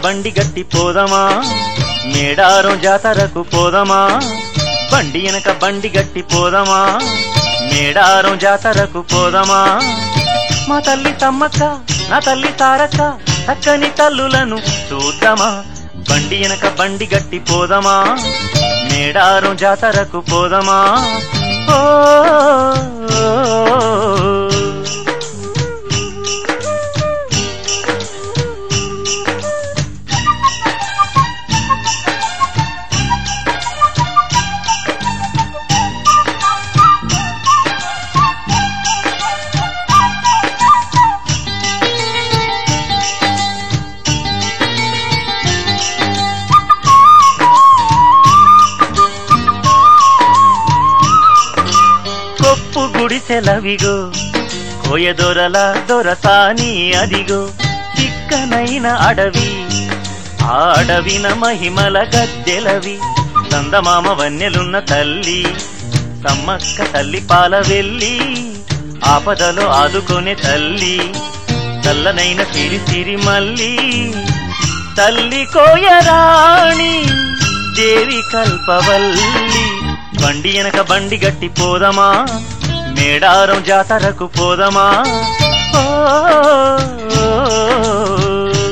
బండి గట్టి పోదమా మేడారం జాతరకు పోదమా బండి వెనక బండి గట్టి పోదమా మేడారం జాతరకు పోదమా మా తల్లి తమ్మక్క నా తల్లి తారక్క చక్కని తల్లులను చూద్దామా బండి వెనక బండి గట్టి పోదమా మేడారం జాతరకు పోదమా ఓ కొప్పు గుడిసెలవిగో కోయదొరల దొరసాని అదిగో చిక్కనైన అడవి ఆ అడవిన మహిమల గద్దెలవి చందమామ వన్నెలున్న తల్లి సమ్మక్క తల్లి పాల వెళ్ళి ఆపదలో ఆదుకొనే తల్లి చల్లనైన సిరి సిరి మల్లి తల్లి కోయరాణి దేవి కల్పవల్లి బండి వెనక బండి గట్టి పోదమా మేడారం జాతరకు పోదమా ఓ, ఓ, ఓ.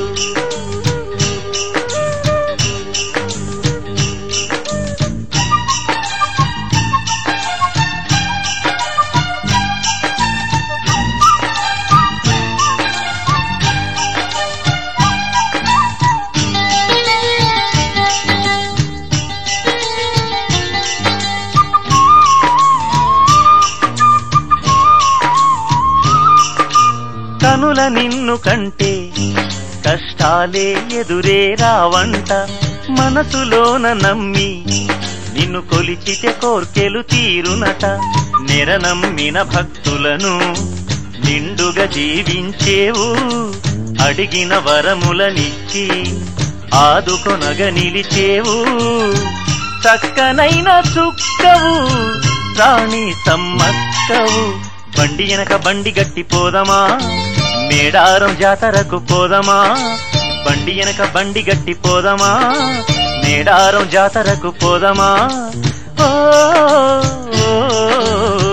కనుల నిన్ను కంటే కష్టాలే ఎదురే రావంట మనసులోన నమ్మి నిన్ను కొలిచితే కోర్కెలు తీరునట నెర నమ్మిన భక్తులను నిండుగా జీవించేవు అడిగిన వరములనిచ్చి ఆదుకొనగ నిలిచేవు చక్కనైన చుక్కవు రాణి సమ్మక్కవు బండి వెనక బండి గట్టి పోదమా మేడారం జాతరకు పోదమా బండి వెనక బండి గట్టి పోదమా మేడారం జాతరకు పోదమా ఓ, ఓ, ఓ.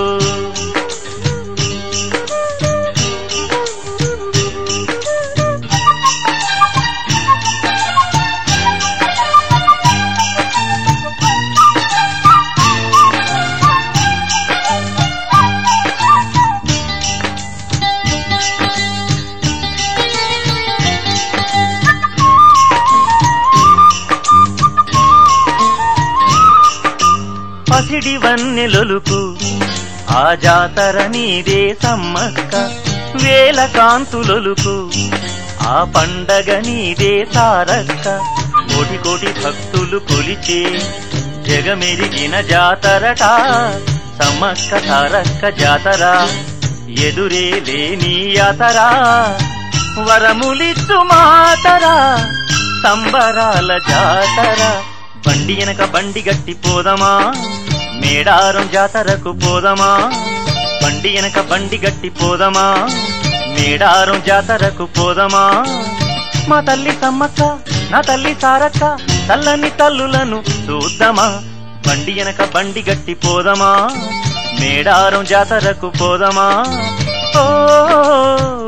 పసిడి వన్నెలొలుకు ఆ జాతర నీదే సమ్మక్క వేల కాంతులొలుకు ఆ పండగ నీదే తారక్క కోటి కోటి భక్తులు కొలిచే జగమెరిగిన జాతరట సమ్మక్క తారక్క జాతర ఎదురే లేని యాతరా వరములిచ్చు మాతరా సంబరాల జాతర బండి వెనక బండి గట్టి పోదమా మేడారం జాతరకు పోదమా బండి వెనక బండి గట్టి పోదమా మేడారం జాతరకు పోదమా మా తల్లి సమ్మక్క నా తల్లి సారక్క తల్లని తల్లులను చూద్దామా బండి వెనక బండి గట్టి పోదమా మేడారం జాతరకు పోదమా ఓ